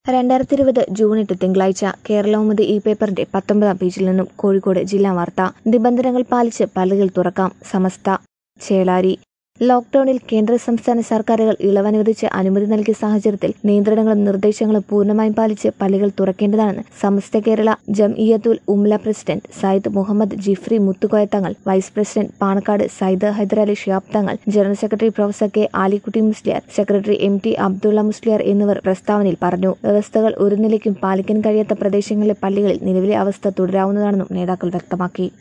രണ്ടായിരത്തി ഇരുപത് ജൂൺ എട്ട് തിങ്കളാഴ്ച കേരളൗമുദി ഈ പേപ്പറിന്റെ പത്തൊമ്പതാം പേജിൽ നിന്നും കോഴിക്കോട് ജില്ലാ വാർത്ത നിബന്ധനകൾ പാലിച്ച് പള്ളികൾ തുറക്കാം സമസ്ത ചേളാരി ലോക്ഡൌണിൽ കേന്ദ്ര സംസ്ഥാന സർക്കാരുകൾ ഇളവനുവദിച്ച് അനുമതി നൽകിയ സാഹചര്യത്തിൽ നിയന്ത്രണങ്ങളും നിർദ്ദേശങ്ങളും പൂർണ്ണമായും പാലിച്ച് പള്ളികൾ തുറക്കേണ്ടതാണെന്ന് സമസ്ത കേരള ജംഇയത്തുൽ ഉംല president Sayyid Muhammad Jifri Muthukoya Thangal vice president Panakkad Sayyid Hyderali Shihab Thangal general secretary professor K Alikutty Musliyar secretary M T Abdulla Musliyar എന്നിവർ പ്രസ്താവനയിൽ പറഞ്ഞു വ്യവസ്ഥകൾ ഒരു നിലയ്ക്കും പാലിക്കാൻ കഴിയാത്ത പ്രദേശങ്ങളിലെ പള്ളികളിൽ നിലവിലെ അവസ്ഥ തുടരാവുന്നതാണെന്നും നേതാക്കൾ വ്യക്തമാക്കി